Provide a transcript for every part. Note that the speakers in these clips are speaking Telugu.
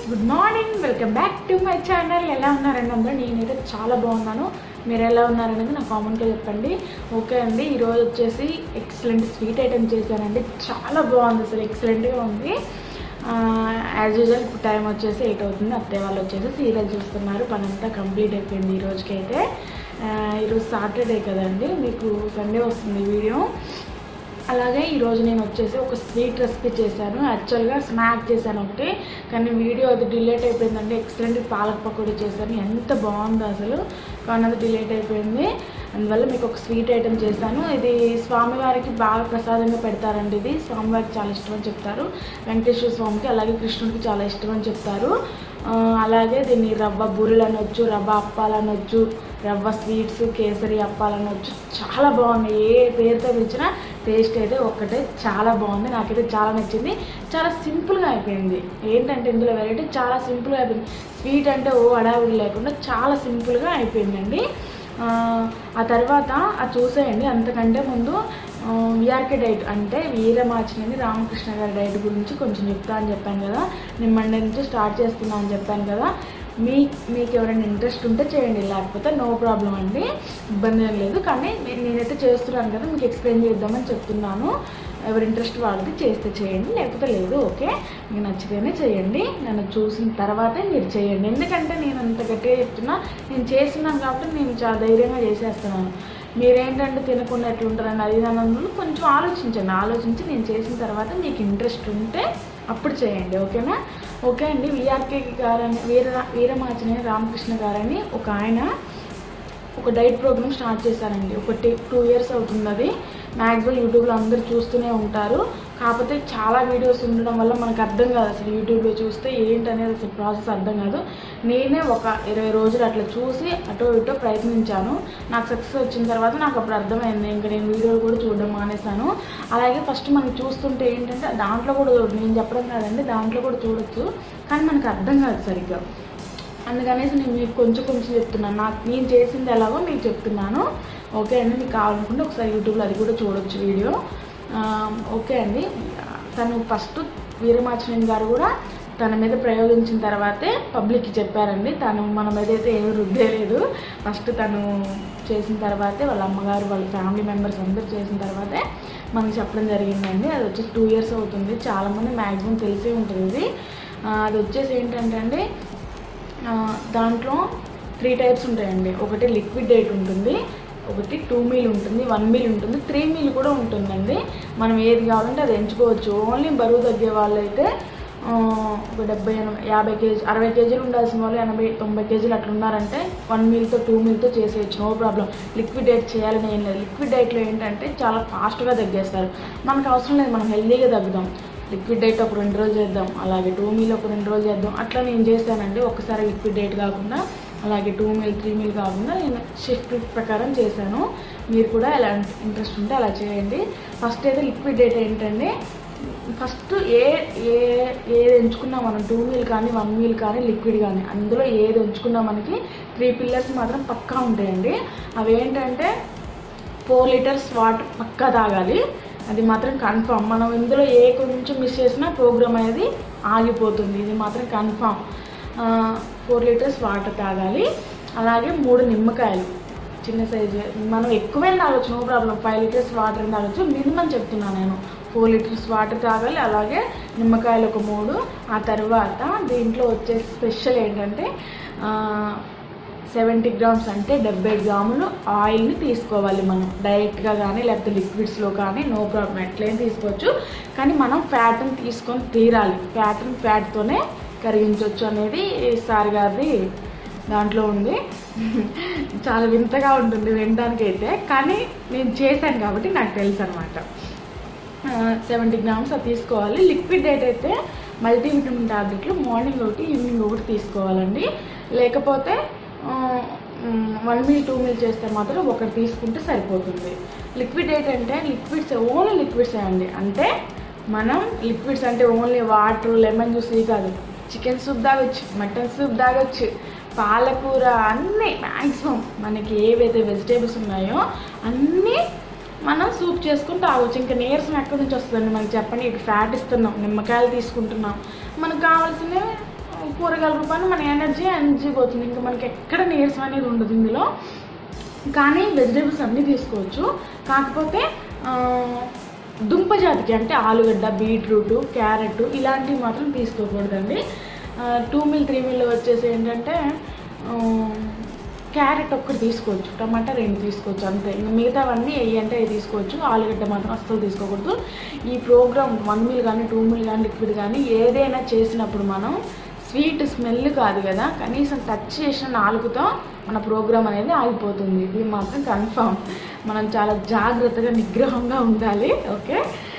good morning welcome back to my channel ఎలా ఉన్నారండి అందరూ నేనైతే చాలా బాగున్నాను మీరు ఎలా ఉన్నారనేది నా కామెంట్లో చెప్పండి ఓకే అండి ఈరోజు వచ్చేసి ఎక్సలెంట్ స్వీట్ ఐటెం చేశానండి చాలా బాగుంది అసలు ఎక్సలెంట్గా ఉంది యాజ్ యూజువల్ ఇప్పుడు టైం వచ్చేసి ఎయిట్ అవుతుంది అత్తయ్య వాళ్ళు వచ్చేసి సీరియల్ చూస్తున్నారు పని అంతా కంప్లీట్ అయిపోయింది ఈ రోజుకైతే ఆ, ఈరోజు సాటర్డే కదండి మీకు సండే వస్తుంది వీడియో అలాగే ఈరోజు నేను వచ్చేసి ఒక స్వీట్ రెసిపీ చేశాను యాక్చువల్గా స్నాక్ చేశాను ఒకటి కానీ వీడియో అది డిలేట్ అయిపోయిందండి ఎక్సలెంట్ పాలక్ పకోడీ చేశాను ఎంత బాగుందో అసలు కానీ అది డిలేట్ అయిపోయింది అందువల్ల మీకు ఒక స్వీట్ ఐటెం చేశాను ఇది స్వామివారికి బాగా ప్రసాదంగా పెడతారండి ఇది స్వామివారికి చాలా ఇష్టం అని చెప్తారు వెంకటేశ్వర స్వామికి అలాగే కృష్ణుడికి చాలా ఇష్టం అని చెప్తారు ఆ, అలాగే దీన్ని రవ్వ బూరెలు అనొచ్చు రవ్వ అప్పాలు అనొచ్చు రవ్వ స్వీట్స్ కేసరి అప్పాలు అనొచ్చు చాలా బాగుంది ఏ పేరుతో పిలిచినా టేస్ట్ అయితే ఒక్కటే చాలా బాగుంది నాకైతే చాలా నచ్చింది చాలా సింపుల్గా అయిపోయింది ఏంటంటే ఇందులో వెరైటీ చాలా సింపుల్గా అయిపోయింది స్వీట్ అంటే ఓ అడావిడి లేకుండా చాలా సింపుల్గా అయిపోయిందండి ఆ, ఆ తర్వాత అది చూసేయండి అంతకంటే ముందు విఆర్కే డైట్ అంటే వీరమాచినని రామకృష్ణ గారి డైట్ గురించి కొంచెం చెప్తా అని చెప్పాను కదా నేను మండే నుంచి స్టార్ట్ చేస్తున్నా అని చెప్పాను కదా మీ మీకు ఎవరైనా ఇంట్రెస్ట్ ఉంటే చేయండి లేకపోతే నో ప్రాబ్లం అండి ఇబ్బంది ఏం లేదు కానీ నే- నేనైతే చేస్తున్నాను కదా మీకు ఎక్స్ప్లెయిన్ చేద్దామని చెప్తున్నాను ఎవరి ఇంట్రెస్ట్ వాళ్ళది చేస్తే చేయండి లేకపోతే లేదు ఓకే మీకు నచ్చితేనే చేయండి నన్ను చూసిన తర్వాతే మీరు చేయండి ఎందుకంటే నేను అంత గట్టిగా చెప్తున్నా నేను చేస్తున్నాను కాబట్టి నేను చాలా ధైర్యంగా చేసేస్తున్నాను మీరేంటంటే తినకుండా ఎట్లుంటారని అది ఇది అన్నందుకు కొంచెం ఆలోచించండి ఆలోచించి నేను చేసిన తర్వాత మీకు ఇంట్రెస్ట్ ఉంటే అప్పుడు చేయండి ఓకేనా ఓకే అండి విఆర్కే గారని వీర వీరమాచనే రామకృష్ణ గారని ఒక ఆయన ఒక డైట్ ప్రోగ్రామ్ స్టార్ట్ చేశారండి ఒక టూ ఇయర్స్ అవుతుంది అది మ్యాక్సిమం యూట్యూబ్లో అందరూ చూస్తూనే ఉంటారు కాకపోతే చాలా వీడియోస్ ఉండడం వల్ల మనకు అర్థం కాదు అసలు యూట్యూబ్లో చూస్తే ఏంటనేది అసలు ప్రాసెస్ అర్థం కాదు నేనే ఒక ఇరవై రోజులు అట్లా చూసి అటో ఇటో ప్రయత్నించాను నాకు సక్సెస్ వచ్చిన తర్వాత నాకు అప్పుడు అర్థమైంది ఇంకా నేను వీడియోలు కూడా చూడడం మానేశాను అలాగే ఫస్ట్ మనం చూస్తుంటే ఏంటంటే దాంట్లో కూడా నేను చెప్పడం కాదండి దాంట్లో కూడా చూడొచ్చు కానీ మనకు అర్థం కాదు సరిగ్గా అందుకనేసి నేను మీకు కొంచెం కొంచెం చెప్తున్నాను నాకు నేను చేసింది ఎలాగో మీకు చెప్తున్నాను ఓకే అండి మీకు కావాలనుకుంటే ఒకసారి యూట్యూబ్లో అది కూడా చూడొచ్చు వీడియో ఆ, ఓకే అండి తను ఫస్ట్ వీరమాచనేని గారు కూడా తన మీద ప్రయోగించిన తర్వాతే పబ్లిక్కి చెప్పారండి తను మన మీద అయితే ఏమీ రుద్దేలేదు ఫస్ట్ తను చేసిన తర్వాతే వాళ్ళ అమ్మగారు వాళ్ళ ఫ్యామిలీ మెంబర్స్ అందరూ చేసిన తర్వాతే మనకి చెప్పడం జరిగిందండి అది వచ్చేసి టూ ఇయర్స్ అవుతుంది చాలామంది మ్యాక్సిమం తెలిసే ఉంటుంది ఇది ఆ, అది వచ్చేసి ఏంటంటే అండి ఆ, దాంట్లో త్రీ టైప్స్ ఉంటాయండి ఒకటి లిక్విడ్ డేట్ ఉంటుంది ఒకటి టూ మీల్ ఉంటుంది వన్ మీల్ ఉంటుంది త్రీ మీల్ కూడా ఉంటుందండి మనం ఏది కావాలంటే అది ఎంచుకోవచ్చు ఓన్లీ బరువు తగ్గే వాళ్ళైతే ఆ, ఒక డెబ్బై ఎనభై యాభై కేజీ అరవై కేజీలు ఉండాల్సిన వాళ్ళు ఎనభై తొంభై కేజీలు అట్లా ఉన్నారంటే వన్ మీల్తో టూ మీల్తో చేసేయచ్చు నో ప్రాబ్లం లిక్విడ్ డైట్ చేయాలని ఏం లేదు లిక్విడ్ డైట్లో ఏంటంటే చాలా ఫాస్ట్గా తగ్గేస్తారు మనకు అవసరం లేదు మనం హెల్దీగా తగ్గుదాం లిక్విడ్ డైట్ ఒక రెండు రోజులు చేద్దాం అలాగే టూ మీల్ ఒక రెండు రోజులు చేద్దాం అట్లా నేను చేశానండి ఒక్కసారి లిక్విడ్ డైట్ కాకుండా అలాగే టూ మీల్ త్రీ మీల్ కాకుండా నేను షిఫ్ట్ ప్రకారం చేశాను మీరు కూడా ఎలా ఇంట్రెస్ట్ ఉంటే అలా చేయండి ఫస్ట్ అయితే లిక్విడ్ డైట్ ఏంటంటే ఫస్ట్ ఏ ఏ ఏది ఎంచుకున్నా మనం టూ మీల్ కానీ వన్ మీల్ కానీ లిక్విడ్ కానీ అందులో ఏది ఎంచుకున్నా మనకి త్రీ పిల్లర్స్ మాత్రం పక్కా ఉంటాయండి అవి ఏంటంటే ఫోర్ లీటర్స్ వాటర్ పక్కా తాగాలి అది మాత్రం కన్ఫామ్ మనం ఇందులో ఏ కొంచెం మిస్ చేసినా ప్రోగ్రామ్ అనేది ఆగిపోతుంది ఇది మాత్రం కన్ఫామ్ ఫోర్ లీటర్స్ వాటర్ తాగాలి అలాగే మూడు నిమ్మకాయలు చిన్న సైజు మనం ఎక్కువైనా తాగొచ్చు no problem five litres water తాగొచ్చు మినిమం చెప్తున్నాను నేను ఫోర్ లీటర్స్ వాటర్ తాగాలి అలాగే నిమ్మకాయలు ఒక మూడు ఆ తర్వాత దీంట్లో వచ్చే స్పెషల్ ఏంటంటే సెవెంటీ గ్రామ్స్ అంటే డెబ్బై గ్రాములు ఆయిల్ని తీసుకోవాలి మనం డైరెక్ట్గా కానీ లేకపోతే లిక్విడ్స్లో కానీ నో ప్రాబ్లం ఎట్లయినా తీసుకోవచ్చు కానీ మనం ఫ్యాట్ని తీసుకొని తీరాలి ఫ్యాట్ని ఫ్యాట్తోనే కరిగించవచ్చు అనేది సార్ గారిది దాంట్లో ఉంది చాలా వింతగా ఉంటుంది వినడానికి అయితే కానీ నేను చేశాను కాబట్టి నాకు తెలుసు అనమాట సెవెంటీ గ్రామ్స్ అది తీసుకోవాలి లిక్విడ్ డైట్ అయితే మల్టీవిటమిన్ టాబ్లెట్లు మార్నింగ్ ఒకటి ఈవినింగ్ ఒకటి తీసుకోవాలండి లేకపోతే వన్ మీల్ టూ మీల్ చేస్తే మాత్రం ఒకటి తీసుకుంటే సరిపోతుంది లిక్విడ్ డైట్ అంటే లిక్విడ్స్ ఓన్లీ లిక్విడ్స్ అండి అంటే మనం లిక్విడ్స్ అంటే ఓన్లీ వాటర్ లెమన్ జ్యూస్ ఇవి కాదు చికెన్ సూప్ తాగొచ్చు మటన్ సూప్ తాగొచ్చు పాలకూర అన్నీ మ్యాక్సిమం మనకి ఏవైతే వెజిటేబుల్స్ ఉన్నాయో అన్నీ మనం సూప్ చేసుకుని తాగొచ్చు ఇంకా నీరసం ఎక్కడి నుంచి వస్తుందండి మనకి చెప్పండి ఇటు ఫ్యాట్ ఇస్తున్నాం నిమ్మకాయలు తీసుకుంటున్నాం మనకు కావాల్సినవి కూరగాయల రూపాన్ని మన ఎనర్జీ ఎనర్జీ పోతుంది ఇంకా మనకి ఎక్కడ నీరసం అనేది ఉండదు ఇందులో కానీ వెజిటేబుల్స్ అన్నీ తీసుకోవచ్చు కాకపోతే ఆ, దుంప జాతికి అంటే ఆలుగడ్డ బీట్రూట్ క్యారెట్ ఇలాంటివి మాత్రం తీసుకోకూడదండి టూ మిల్ త్రీ మిల్ వచ్చేసి ఏంటంటే ఆ, క్యారెట్ ఒక్కటి తీసుకోవచ్చు టమాటా రెండు తీసుకోవచ్చు అంతే ఇంకా మిగతావన్నీ ఏ అంటే అవి తీసుకోవచ్చు ఆలుగడ్డ మాత్రం అస్సలు తీసుకోకూడదు ఈ ప్రోగ్రామ్ వన్ మిల్ కానీ టూ మిల్ కానీ లిక్విడ్ కానీ ఏదైనా చేసినప్పుడు మనం స్వీట్ స్మెల్ కాదు కదా కనీసం టచ్ చేసిన నాలుగుతో మన ప్రోగ్రామ్ అనేది ఆగిపోతుంది ఇది మాత్రం కన్ఫామ్ మనం చాలా జాగ్రత్తగా నిగ్రహంగా ఉండాలి ఓకే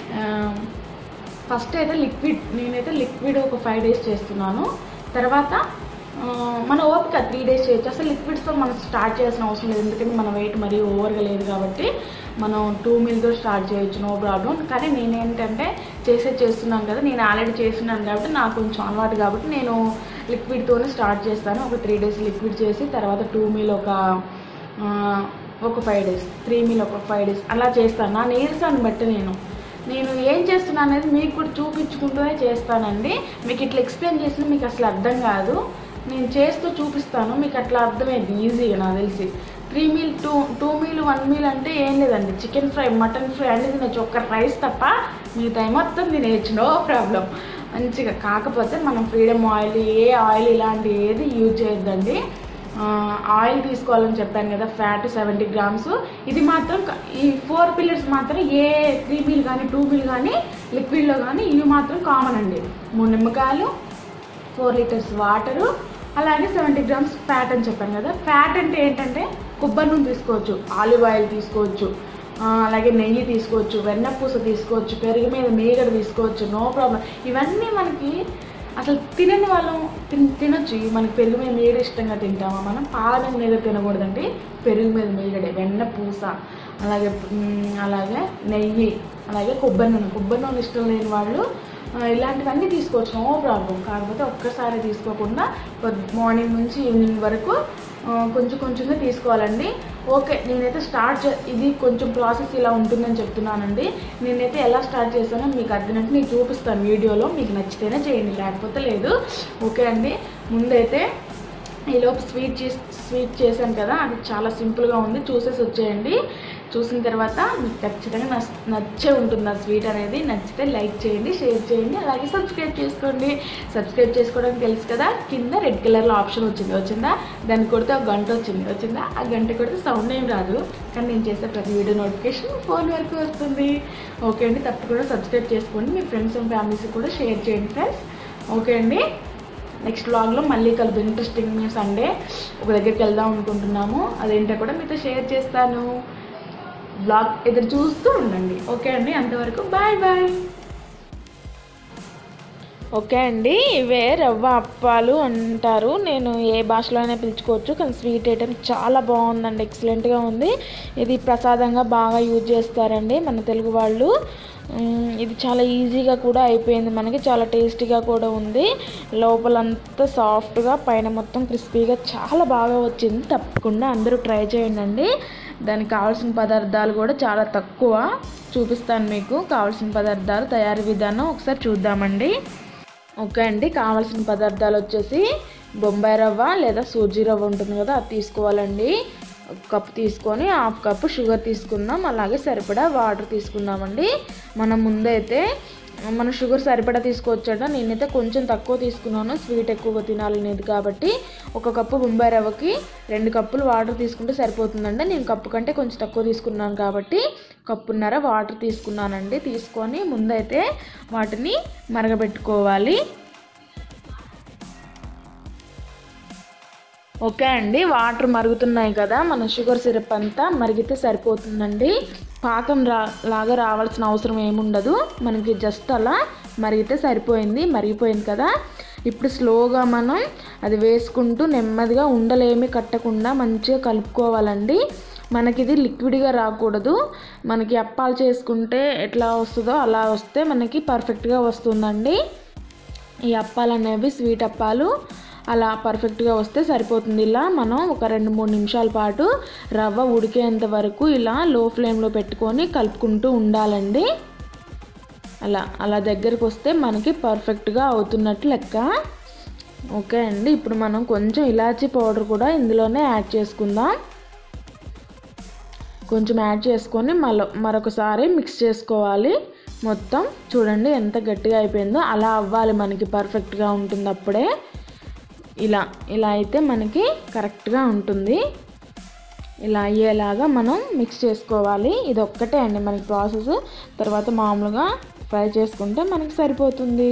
ఫస్ట్ అయితే లిక్విడ్ నేనైతే లిక్విడ్ ఒక ఫైవ్ డేస్ చేస్తున్నాను తర్వాత ఆ, మన ఓపిక త్రీ డేస్ చేయొచ్చు అసలు లిక్విడ్స్తో మనం స్టార్ట్ చేయాల్సిన అవసరం లేదు ఎందుకంటే మన వెయిట్ మరీ ఓవర్గా లేదు కాబట్టి మనం టూ మిల్తో స్టార్ట్ చేయొచ్చు నో ప్రాబ్లం కానీ నేనేంటంటే చేసే చేస్తున్నాను కదా నేను ఆల్రెడీ చేస్తున్నాను కాబట్టి నాకు కొంచెం అలవాటు కాబట్టి నేను లిక్విడ్తోనే స్టార్ట్ చేస్తాను ఒక త్రీ డేస్ లిక్విడ్ చేసి తర్వాత టూ మీల్ ఒక ఆ, ఒక ఫైవ్ డేస్ త్రీ మీల్ ఒక ఫైవ్ డేస్ అలా చేస్తాను నా నీరసాన్ని బట్టి నేను నేను ఏం చేస్తున్నాను అనేది మీకు కూడా చూపించుకుంటూనే చేస్తానండి మీకు ఇట్లా ఎక్స్ప్లెయిన్ చేసిన మీకు అసలు అర్థం కాదు నేను చేస్తూ చూపిస్తాను మీకు అట్లా అర్థమైంది ఈజీగా నాకు తెలిసి three meal two two meal one meal అంటే ఏం లేదండి చికెన్ ఫ్రై మటన్ ఫ్రై అన్ని తినచ్చు ఒక్క రైస్ తప్ప మిగతా మొత్తం తినేయచ్చు నో ప్రాబ్లం మంచిగా కాకపోతే మనం ఫ్రీడమ్ ఆయిల్ ఏ ఆయిల్ ఇలాంటి ఏది యూజ్ చేయొద్దండి ఆ, ఆయిల్ తీసుకోవాలని చెప్పాను కదా ఫ్యాట్ సెవెంటీ గ్రామ్స్ ఇది మాత్రం క- ఈ ఫోర్ పిల్లర్స్ మాత్రం ఏ త్రీ మీల్ కానీ టూ మీల్ కానీ లిక్విడ్లో కానీ ఇవి మాత్రం కామన్ అండి మూడు నిమ్మకాయలు ఫోర్ లీటర్స్ వాటరు అలాగే సెవెంటీ గ్రామ్స్ ఫ్యాట్ అని చెప్పాను కదా ఫ్యాట్ అంటే ఏంటంటే కొబ్బరి నూనె తీసుకోవచ్చు ఆలివ్ ఆయిల్ తీసుకోవచ్చు ఆ, అలాగే నెయ్యి తీసుకోవచ్చు వెన్నపూస తీసుకోవచ్చు పెరుగు మీద మీగడ తీసుకోవచ్చు నో ప్రాబ్లం ఇవన్నీ మనకి అసలు తినని వాళ్ళం తిన్ తినొచ్చు ఇవి మనకి పెరుగు మీద మీగడ ఇష్టంగా తింటామా మనం పాల మీద మీగడ తినకూడదండి పెరుగు మీద మీగడే వెన్న పూస అలాగే మ్, అలాగే నెయ్యి అలాగే కొబ్బరి నూనె కొబ్బరి నూనె ఇష్టం లేని వాళ్ళు ఆ, ఇలాంటివన్నీ తీసుకోవచ్చు నో ప్రాబ్లం కాకపోతే ఒక్కసారి తీసుకోకుండా మార్నింగ్ నుంచి ఈవినింగ్ వరకు ఆ, కొంచెం కొంచెంగా తీసుకోవాలండి ఓకే నేనైతే స్టార్ట్ చే ఇది కొంచెం ప్రాసెస్ ఇలా ఉంటుందని చెప్తున్నానండి నేనైతే ఎలా స్టార్ట్ చేశానో మీకు అర్థమైనట్టు నేను చూపిస్తాను వీడియోలో మీకు నచ్చితేనే చేయండి లేకపోతే లేదు ఓకే అండి ముందైతే ఈలోపు స్వీట్ చేసి స్వీట్ చేశాను కదా అది చాలా సింపుల్గా ఉంది చూసేసి వచ్చేయండి చూసిన తర్వాత మీకు ఖచ్చితంగా నచ్ నచ్చే ఉంటుంది ఆ స్వీట్ అనేది నచ్చితే లైక్ చేయండి షేర్ చేయండి అలాగే సబ్స్క్రైబ్ చేసుకోండి సబ్స్క్రైబ్ చేసుకోవడానికి తెలుసు కదా కింద రెడ్ కలర్లో ఆప్షన్ వచ్చింది వచ్చిందా దాన్ని కొడితే ఒక గంట వచ్చింది వచ్చిందా ఆ గంట కొడితే సౌండ్ ఏం రాదు కానీ నేను చేసే ప్రతి వీడియో నోటిఫికేషన్ ఫోన్ వరకు వస్తుంది ఓకే అండి తప్పకుండా సబ్స్క్రైబ్ చేసుకోండి మీ ఫ్రెండ్స్ అండ్ ఫ్యామిలీస్ కూడా షేర్ చేయండి ఫ్రెండ్స్ ఓకే అండి నెక్స్ట్ వ్లాగ్లో మళ్ళీ కలుపు ఇంట్రెస్టింగ్ మేము సండే ఒక దగ్గరికి వెళ్దాం అనుకుంటున్నాము అదేంటో కూడా మీతో షేర్ చేస్తాను బ్లాగ్ ఎదురు చూస్తూ ఉండండి ఓకే అండి అంతవరకు బాయ్ బాయ్ ఓకే అండి ఇవే రవ్వ అప్పాలు అంటారు నేను ఏ భాషలో అయినా పిలుచుకోవచ్చు కానీ స్వీట్ ఐటెం చాలా బాగుందండి ఎక్సలెంట్గా ఉంది ఇది ప్రసాదంగా బాగా యూజ్ చేస్తారండి మన తెలుగు వాళ్ళు మ్, ఇది చాలా ఈజీగా కూడా అయిపోయింది మనకి చాలా టేస్టీగా కూడా ఉంది లోపలంతా సాఫ్ట్గా పైన మొత్తం క్రిస్పీగా చాలా బాగా వచ్చింది తప్పకుండా అందరూ ట్రై చేయండి దానికి కావాల్సిన పదార్థాలు కూడా చాలా తక్కువ చూపిస్తాను మీకు కావాల్సిన పదార్థాలు తయారీ విధానం ఒకసారి చూద్దామండి ఓకే అండి కావాల్సిన పదార్థాలు వచ్చేసి బొంబాయి రవ్వ లేదా సూజీ రవ్వ ఉంటుంది కదా అది తీసుకోవాలండి ఒక కప్ తీసుకొని హాఫ్ కప్ షుగర్ తీసుకుందాం అలాగే సరిపడా వాటర్ తీసుకుందామండి మనం ముందైతే మనం షుగర్ సరిపడా తీసుకోవచ్చట నేనైతే కొంచెం తక్కువ తీసుకున్నాను స్వీట్ ఎక్కువగా తినాలనేది కాబట్టి ఒక కప్పు బొంబాయి రవ్వకి రెండు కప్పులు వాటర్ తీసుకుంటే సరిపోతుందండి నేను కప్పు కంటే కొంచెం తక్కువ తీసుకున్నాను కాబట్టి కప్పున్నర వాటర్ తీసుకున్నానండి తీసుకొని ముందైతే వాటిని మరగబెట్టుకోవాలి ఓకే అండి వాటర్ మరుగుతున్నాయి కదా మన షుగర్ సిరప్ అంతా మరిగితే సరిపోతుందండి పాకం రా లాగా రావాల్సిన అవసరం ఏముండదు మనకి జస్ట్ అలా మరిగితే సరిపోయింది మరిగిపోయింది కదా ఇప్పుడు స్లోగా మనం అది వేసుకుంటూ నెమ్మదిగా ఉండలేమి కట్టకుండా మంచిగా కలుపుకోవాలండి మనకి ఇది లిక్విడ్గా రాకూడదు మనకి అప్పాలు చేసుకుంటే ఎట్లా వస్తుందో అలా వస్తే మనకి పర్ఫెక్ట్గా వస్తుందండి ఈ అప్పాలు అనేవి స్వీట్ అప్పాలు అలా పర్ఫెక్ట్గా వస్తే సరిపోతుంది ఇలా మనం ఒక రెండు మూడు నిమిషాల పాటు రవ్వ ఉడికేంత వరకు ఇలా లో ఫ్లేమ్లో పెట్టుకొని కలుపుకుంటూ ఉండాలండి అలా అలా దగ్గరికి వస్తే మనకి పర్ఫెక్ట్గా అవుతున్నట్టు లెక్క ఓకే అండి ఇప్పుడు మనం కొంచెం ఇలాచీ పౌడర్ కూడా ఇందులోనే యాడ్ చేసుకుందాం కొంచెం యాడ్ చేసుకొని మళ్ళీ మరొకసారి మిక్స్ చేసుకోవాలి మొత్తం చూడండి ఎంత గట్టిగా అయిపోయిందో అలా అవ్వాలి మనకి పర్ఫెక్ట్గా ఉంటుంది అప్పుడే ఇలా ఇలా అయితే మనకి కరెక్ట్గా ఉంటుంది ఇలా అయ్యేలాగా మనం మిక్స్ చేసుకోవాలి ఇది ఒక్కటే అండి మనకి ప్రాసెస్ తర్వాత మామూలుగా ఫ్రై చేసుకుంటే మనకి సరిపోతుంది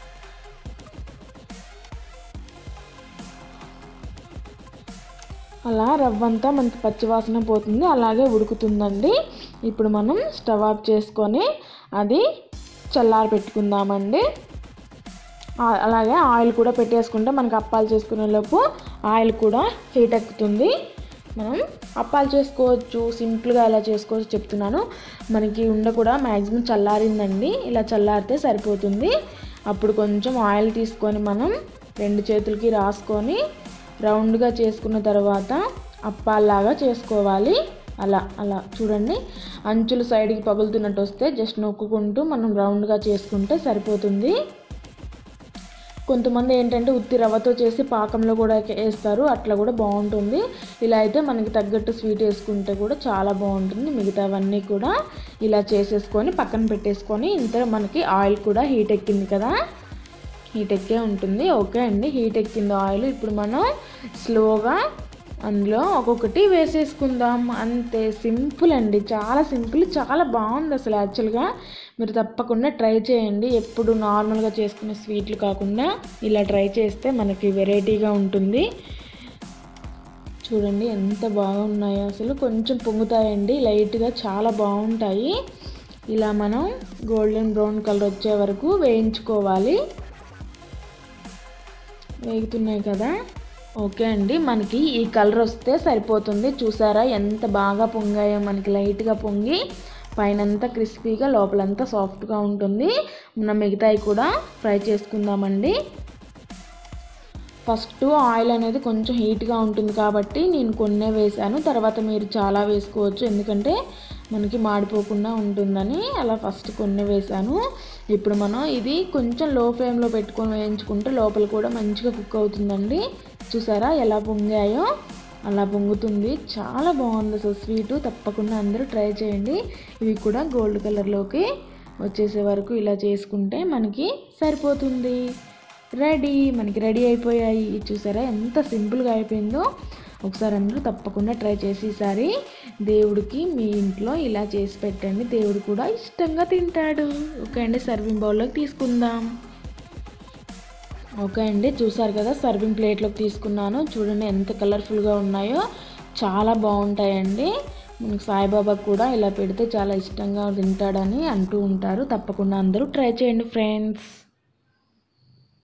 అలా రవ్వంతా మనకి పచ్చివాసన పోతుంది అలాగే ఉడుకుతుందండి ఇప్పుడు మనం స్టవ్ ఆఫ్ చేసుకొని అది చల్లారి పెట్టుకుందామండి ఆ- అలాగే ఆయిల్ కూడా పెట్టేసుకుంటే మనకి అప్పాలు చేసుకునే లోపు ఆయిల్ కూడా హీట్ ఎక్కుతుంది మనం అప్పాలు చేసుకోవచ్చు సింపుల్గా ఎలా చేసుకోవచ్చు చెప్తున్నాను మనకి ఉండ కూడా మ్యాక్సిమం చల్లారిందండి ఇలా చల్లారితే సరిపోతుంది అప్పుడు కొంచెం ఆయిల్ తీసుకొని మనం రెండు చేతులకి రాసుకొని రౌండ్గా చేసుకున్న తర్వాత అప్పాల్లాగా చేసుకోవాలి అలా అలా చూడండి అంచులు సైడ్కి పగులుతున్నట్టు వస్తే జస్ట్ నొక్కుకుంటూ మనం రౌండ్గా చేసుకుంటే సరిపోతుంది కొంతమంది ఏంటంటే ఉత్తి రవ్వతో చేసి పాకంలో కూడా వేస్తారు అట్లా కూడా బాగుంటుంది ఇలా అయితే మనకి తగ్గట్టు స్వీట్ వేసుకుంటే కూడా చాలా బాగుంటుంది మిగతావన్నీ కూడా ఇలా చేసేసుకొని పక్కన పెట్టేసుకొని ఇంత మనకి ఆయిల్ కూడా హీట్ ఎక్కింది కదా హీట్ ఎక్కే ఉంటుంది ఓకే అండి హీట్ ఎక్కింది ఆయిల్ ఇప్పుడు మనం స్లోగా అందులో ఒక్కొక్కటి వేసేసుకుందాం అంతే సింపుల్ అండి చాలా సింపుల్ చాలా బాగుంది అసలు యాక్చువల్గా మీరు తప్పకుండా ట్రై చేయండి ఎప్పుడు నార్మల్గా చేసుకునే స్వీట్లు కాకుండా ఇలా ట్రై చేస్తే మనకి వెరైటీగా ఉంటుంది చూడండి ఎంత బాగున్నాయో అసలు కొంచెం పొంగుతాయండి లైట్గా చాలా బాగుంటాయి ఇలా మనం గోల్డెన్ బ్రౌన్ కలర్ వచ్చే వరకు వేయించుకోవాలి వేగుతున్నాయి కదా ఓకే అండి మనకి ఈ కలర్ వస్తే సరిపోతుంది చూసారా ఎంత బాగా పొంగాయో మనకి లైట్గా పొంగి పైనంతా క్రిస్పీగా లోపలంతా సాఫ్ట్గా ఉంటుంది మనం మిగతాయి కూడా ఫ్రై చేసుకుందామండి ఫస్ట్ ఆయిల్ అనేది కొంచెం హీట్గా ఉంటుంది కాబట్టి నేను కొన్నే వేసాను తర్వాత మీరు చాలా వేసుకోవచ్చు ఎందుకంటే మనకి మాడిపోకుండా ఉంటుందని అలా ఫస్ట్ కొన్ని వేసాను ఇప్పుడు మనం ఇది కొంచెం లో ఫ్లేమ్లో పెట్టుకొని వేయించుకుంటే లోపల కూడా మంచిగా కుక్ అవుతుందండి చూసారా ఎలా పొంగాయో అలా పొంగుతుంది చాలా బాగుంది అసలు స్వీటు తప్పకుండా అందరూ ట్రై చేయండి ఇవి కూడా గోల్డ్ కలర్లోకి వచ్చేసే వరకు ఇలా చేసుకుంటే మనకి సరిపోతుంది రెడీ మనకి రెడీ అయిపోయాయి చూసారా ఎంత సింపుల్గా అయిపోయిందో ఒకసారి అందరూ తప్పకుండా ట్రై చేసి ఈసారి దేవుడికి మీ ఇంట్లో ఇలా చేసి పెట్టండి దేవుడు కూడా ఇష్టంగా తింటాడు ఓకే అండి సర్వింగ్ బౌల్లోకి తీసుకుందాం ఓకే అండి చూసారు కదా సర్వింగ్ ప్లేట్లోకి తీసుకున్నాను చూడండి ఎంత కలర్ఫుల్గా ఉన్నాయో చాలా బాగుంటాయండి మనకి సాయిబాబా కూడా ఇలా పెడితే చాలా ఇష్టంగా తింటాడని అంటూ ఉంటారు తప్పకుండా అందరూ ట్రై చేయండి ఫ్రెండ్స్